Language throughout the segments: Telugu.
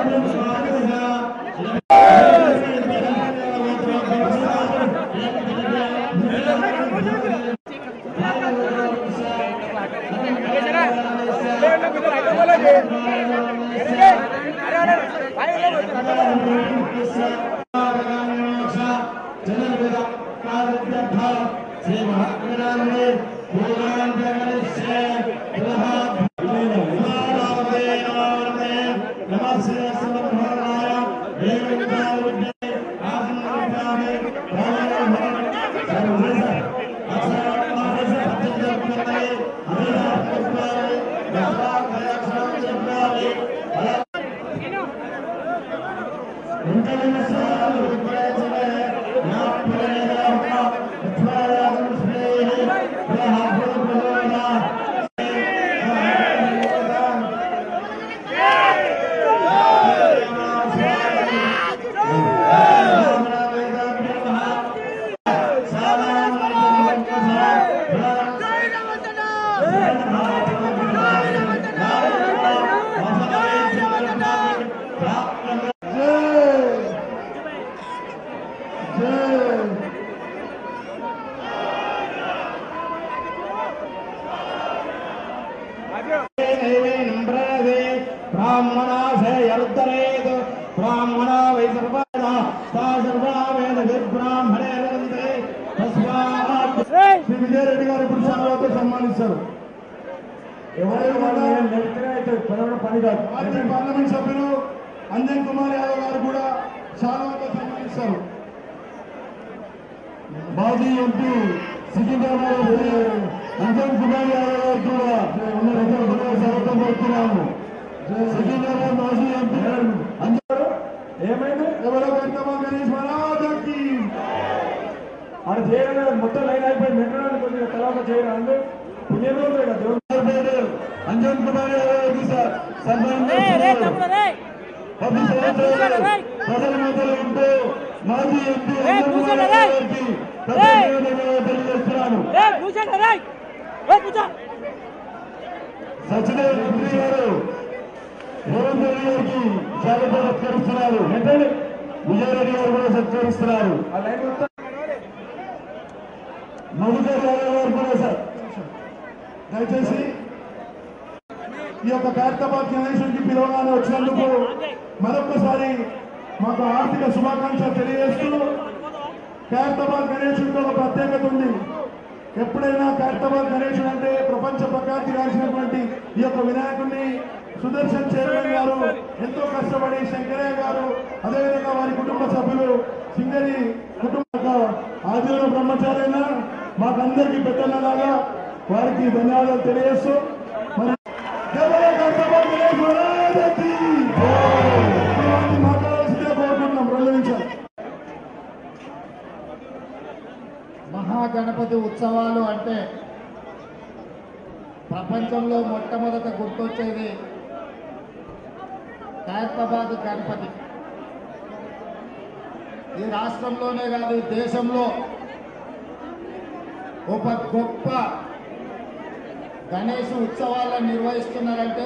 బ్రాహ్మణాశే యరుద్ధరేత్ బ్రాహ్మణా వై సర్వదా తా సర్వా వేద విబ్రాహ్మణే వదంతే తస్మాత్ శ్రీ విజయరెడ్డి గారు ఇప్పుడు శాలువాతో సన్మానిస్తారు ఎవరైనా కూడా పని కాదు మాజీ పార్లమెంట్ సభ్యులు అంజన్ కుమార్ యాదవ్ గారు కూడా శాలువాతో సన్మానిస్తారు మాజీ ఎంపీ సికింద్రాబాద్ అంజన్ కుమార్ యాదవ్ గారు కూడా ఉన్న స్వాగతం పడుతున్నాము సికింద్రాబాద్ మాజీ ఎంపీ అందరూ ఏమైంది ఎవరో కర్తమా గణేష్ మహారాజుకి ఆడ చేయడం మొత్తం లైన్ అయిపోయి మెట్టడానికి కొద్దిగా తర్వాత చేయడం అందరూ పుణ్యం రోజులే కదా దేవుడు అంజన్ కుమార్ యాదవ్ గారికి సార్ సన్మానం పది సంవత్సరాలు ప్రధానమంత్రి ఉంటూ మాజీ ఎంపీ అంజన్ కుమార్ యాదవ్ గారికి ప్రత్యేకంగా తెలియజేస్తున్నాను సచిదేవ్ రెడ్డి గారు రేవంత్ రెడ్డి గారికి స్వాగతం సత్కరిస్తున్నారు విజయరెడ్డి గారు కూడా సత్కరిస్తున్నారు ఆ లైన్ మొత్తం మధుకర్ యాదవ్ గారు కూడా సార్ దయచేసి ఈ యొక్క ఖైరతాబాద్ గణేశుడికి పిలవగానే వచ్చినందుకు మరొకసారి మాకు ఆర్థిక శుభాకాంక్షలు తెలియజేస్తూ ఖైరతాబాద్ గణేశుడికి ఒక ప్రత్యేకత ఉంది ఎప్పుడైనా ఖైరతాబాద్ గణేశుడు అంటే ప్రపంచ ప్రఖ్యాతి రాసినటువంటి ఈ యొక్క వినాయకుడిని సుదర్శన్ చైర్మన్ గారు ఎంతో కష్టపడి శంకరయ్య గారు అదేవిధంగా వారి కుటుంబ సభ్యులు సింగరి కుటుంబ ఆజీవన బ్రహ్మచారైన మాకందరికీ పెద్దలాగా వారికి ధన్యవాదాలు తెలియజేస్తూ మరి జయ ఖైరతాబాద్ గణేష్ మహారాజుకి జై. ఇలాంటి మాట్లాడాల్సిందే కోరుకుంటున్నాం రెండు నిమిషాలు మహాగణపతి ఉత్సవాలు అంటే ప్రపంచంలో మొట్టమొదట గుర్తొచ్చేది ఖైరతాబాద్ గణపతి ఈ రాష్ట్రంలోనే కాదు ఈ దేశంలో ఒక గొప్ప గణేష్ ఉత్సవాలను నిర్వహిస్తున్నారంటే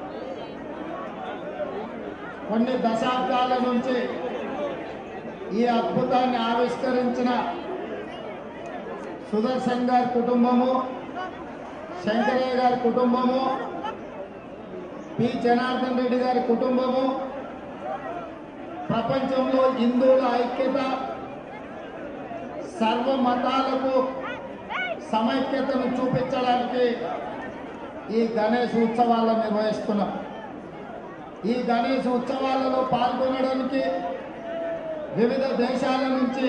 కొన్ని దశాబ్దాల నుంచి ఈ అద్భుతాన్ని ఆవిష్కరించిన సుదర్శన్ గారి కుటుంబము శంకరయ్య గారి కుటుంబము పి జనార్దన్ రెడ్డి గారి కుటుంబము ప్రపంచంలో హిందువుల ఐక్యత సర్వ మతాలకు సమైక్యతను చూపించడానికి ఈ గణేష్ ఉత్సవాలను నిర్వహిస్తున్నాం ఈ గణేష్ ఉత్సవాలలో పాల్గొనడానికి వివిధ దేశాల నుంచి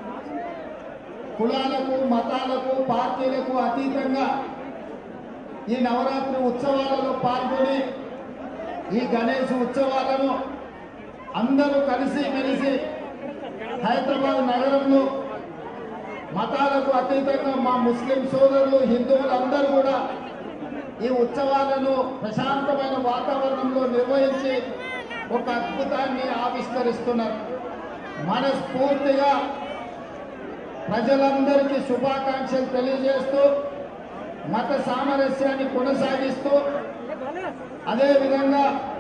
కులాలకు మతాలకు పార్టీలకు అతీతంగా ఈ నవరాత్రి ఉత్సవాలలో పాల్గొని ఈ గణేష్ ఉత్సవాలను అందరూ కలిసి మెలిసి హైదరాబాద్ నగరంలో మతాలకు అతీతంగా మా ముస్లిం సోదరులు హిందువులు అందరూ కూడా ఈ ఉత్సవాలను ప్రశాంతమైన వాతావరణంలో నిర్వహించి ఒక అద్భుతాన్ని ఆవిష్కరిస్తున్నారు మనస్ఫూర్తిగా ప్రజలందరికీ శుభాకాంక్షలు తెలియజేస్తూ మత సామరస్యాన్ని కొనసాగిస్తూ అదేవిధంగా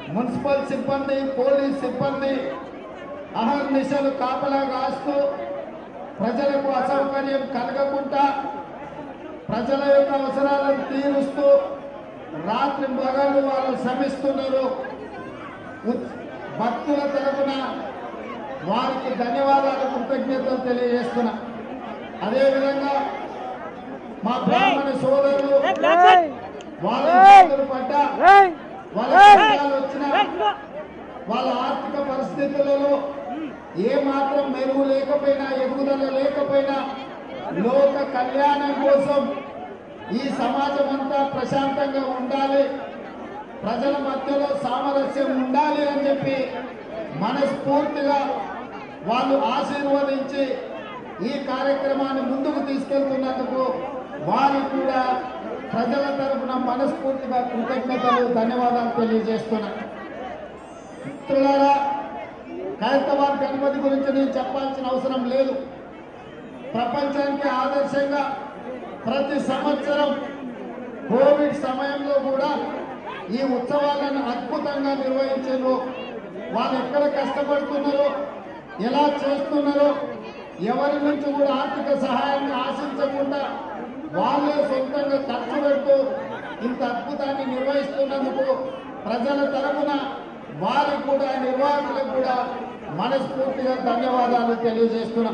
మున్సిపల్ సిబ్బంది పోలీస్ సిబ్బంది అహర్నిశలు కాపలా కాస్తూ ప్రజలకు అసౌకర్యం కలగకుండా ప్రజల యొక్క అవసరాలను తీరుస్తూ రాత్రి పగలు వాళ్ళు శ్రమిస్తున్నారు ఉత్- భక్తుల తరపున వారికి ధన్యవాదాలు కృతజ్ఞతలు తెలియజేస్తున్నా అదేవిధంగా మా బ్రాహ్మణ సోదరులు వాళ్ళ ఇబ్బందులు పడ్డా వాళ్ళ కష్టాలు వచ్చినా వాళ్ళ ఆర్థిక పరిస్థితులలో ఏ మాత్రం మెరుగు లేకపోయినా ఎదుగుదల లేకపోయినా లోక కళ్యాణం కోసం ఈ సమాజం అంతా ప్రశాంతంగా ఉండాలి ప్రజల మధ్యలో సామరస్యం ఉండాలి అని చెప్పి మనస్ఫూర్తిగా వాళ్ళు ఆశీర్వదించి ఈ కార్యక్రమాన్ని ముందుకు తీసుకెళ్తున్నందుకు వారికి కూడా ప్రజల తరఫున మనస్ఫూర్తిగా కృతజ్ఞతలు ధన్యవాదాలు తెలియజేస్తున్నా మిత్రులారా ఖైరతాబాద్ గణపతి గురించి నేను చెప్పాల్సిన అవసరం లేదు ప్రపంచానికి ఆదర్శంగా ప్రతి సంవత్సరం కోవిడ్ సమయంలో కూడా ఈ ఉత్సవాలను అద్భుతంగా నిర్వహించారు వాళ్ళు ఎక్కడ కష్టపడుతున్నారో ఎలా చేస్తున్నారో ఎవరి నుంచి కూడా ఆర్థిక సహాయాన్ని ఆశించకుండా వాళ్ళే సొంతంగా ఖర్చు పెడుతూ ఇంత అద్భుతాన్ని నిర్వహిస్తున్నందుకు ప్రజల తరపున వారికి కూడా నిర్వాహకులకు కూడా మనస్ఫూర్తిగా ధన్యవాదాలు తెలియజేస్తున్నాం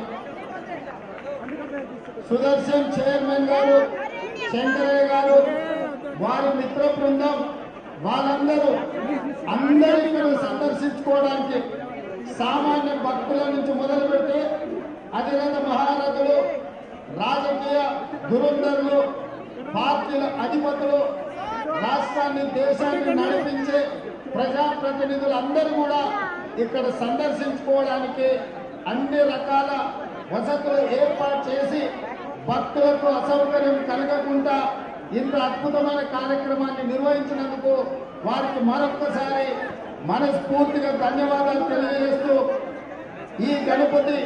సుదర్శన్ చైర్మన్ గారు శంకరయ్య గారు వారి మిత్ర బృందం వాళ్ళందరూ అందరినీ సందర్శించుకోవడానికి సామాన్య భక్తుల నుంచి మొదలు పెడితే అధిరథ మహారథులు రాజకీయ దురంధరులు పార్టీల అధిపతులు రాష్ట్రాన్ని దేశాన్ని నడిపించే ప్రజాప్రతినిధులు అందరూ కూడా ఇక్కడ సందర్శించుకోవడానికి అన్ని రకాల వసతులు ఏర్పాటు చేసి భక్తులకు అసౌకర్యం కలగకుండా ఇంత అద్భుతమైన కార్యక్రమాన్ని నిర్వహించినందుకు వారికి మరొక్కసారి మనస్ఫూర్తిగా ధన్యవాదాలు తెలియజేస్తూ ఈ గణపతి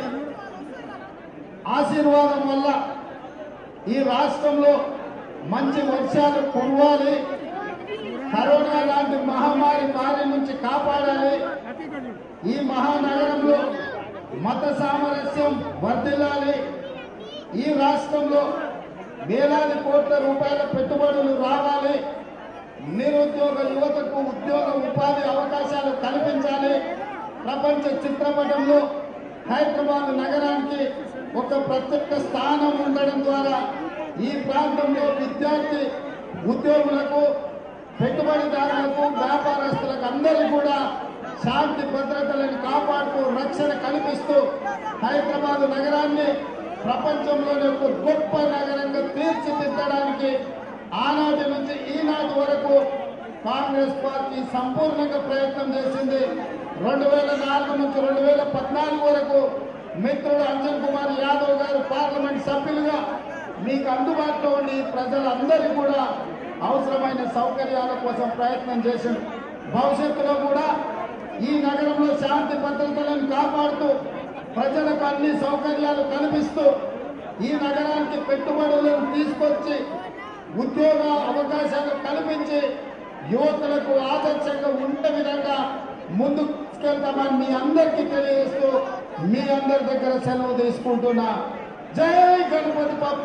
ఆశీర్వాదం వల్ల ఈ రాష్ట్రంలో మంచి వర్షాలు కురవాలి కరోనా లాంటి మహమ్మారి బారి నుంచి కాపాడాలి ఈ మహానగరంలో మత సామరస్యం వర్ధిల్లాలి ఈ రాష్ట్రంలో వేలాది కోట్ల రూపాయల పెట్టుబడులు రావాలి నిరుద్యోగ యువతకు ఉద్యోగ ఉపాధి అవకాశాలు కల్పించాలి ప్రపంచ చిత్రపటంలో హైదరాబాద్ నగరానికి ఒక ప్రత్యేక స్థానం ఉండడం ద్వారా ఈ ప్రాంతంలో విద్యార్థి ఉద్యోగులకు పెట్టుబడిదారులకు వ్యాపారస్తులకు అందరికీ కూడా శాంతి భద్రతలను కాపాడుతూ రక్షణ కల్పిస్తూ హైదరాబాద్ నగరాన్ని ప్రపంచంలోనే ఒక గొప్ప నగరంగా తీర్చిదిద్దడానికి ఆనాటి నుంచి ఈనాటి వరకు కాంగ్రెస్ పార్టీ సంపూర్ణంగా ప్రయత్నం చేసింది రెండు వేల నాలుగు నుంచి రెండు వేల పద్నాలుగు వరకు మిత్రుడు అంజన్ కుమార్ యాదవ్ గారు పార్లమెంట్ సభ్యులుగా మీకు అందుబాటులో ఉండి ప్రజలందరికీ కూడా అవసరమైన సౌకర్యాల కోసం ప్రయత్నం చేసింది భవిష్యత్తులో కూడా ఈ నగరంలో శాంతి భద్రతలను కాపాడుతూ ప్రజలకు అన్ని సౌకర్యాలు కల్పిస్తూ ఈ నగరానికి పెట్టుబడులను తీసుకొచ్చి ఉద్యోగ అవకాశాలు కల్పించి యువకులకు ఆదర్శంగా ఉండే విధంగా ముందుకెళ్తామని మీ అందరికీ తెలియజేస్తూ మీ అందరి దగ్గర సెలవు తీసుకుంటున్నా జై గణపతి పప్ప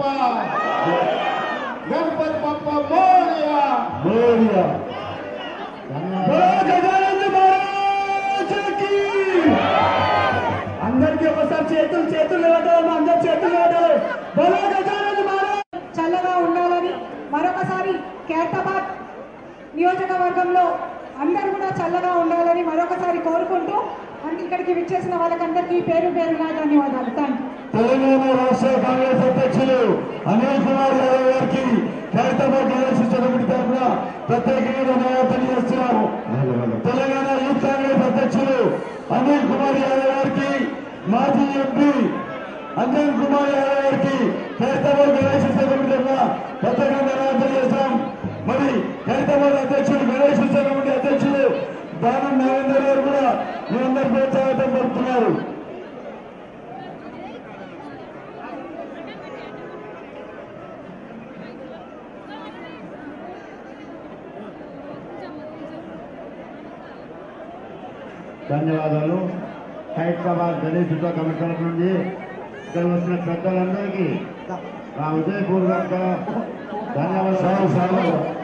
గణపతి పప్ప మోరియా మోరియా బోలో గజానంద మహారాజుకి! అందరికీ ఒకసారి చేతులు చేతులు లేవటాలి అందరు చేతులు లేవటాలి బలో గజానంద మహారాజ్ చల్లగా ఉండాలని మరొకసారి ఖైరతాబాద్ నియోజకవర్గంలో అందరూ కూడా చల్లగా ఉండాలని మరొకసారి కోరుకుంటూ అండ్ ఇక్కడికి విచ్చేసిన వాళ్ళకందరికీ పేరు పేరుగా ధన్యవాదాలు థ్యాంక్ యూ తెలంగాణ రాష్ట్ర కాంగ్రెస్ అధ్యక్షులు అనిల్ కుమార్ యాదవ్ గారికి ఖైరతాబాద్ గణేష్ చదువుడి తరఫున ప్రత్యేకంగా ధన్యవాదాలు తెలియజేస్తున్నాము తెలంగాణ యూత్ కాంగ్రెస్ అధ్యక్షులు అనిల్ కుమార్ యాదవ్ గారికి మాజీ ఎంపీ అంజన్ కుమార్ యాదవ్ గారికి ఖైరతాబాద్ గణేష్ చదువుడి తరఫున ప్రత్యేకంగా ధన్యవాదాలు తెలియజేస్తాం మరి ఖైరతాబాద్ అధ్యక్షులు గణేష్ చదువుడి అధ్యక్షులు దానం నరేందర్ గారు కూడా మీ అందరి ప్రోత్సాహం పడుతున్నారు ధన్యవాదాలు హైదరాబాద్ గణేష్ యుద్ధ కమిటీ నుండి ఇక్కడ వచ్చిన పెద్దలందరికీ నా హృదయపూర్వక ధన్యవాదాలు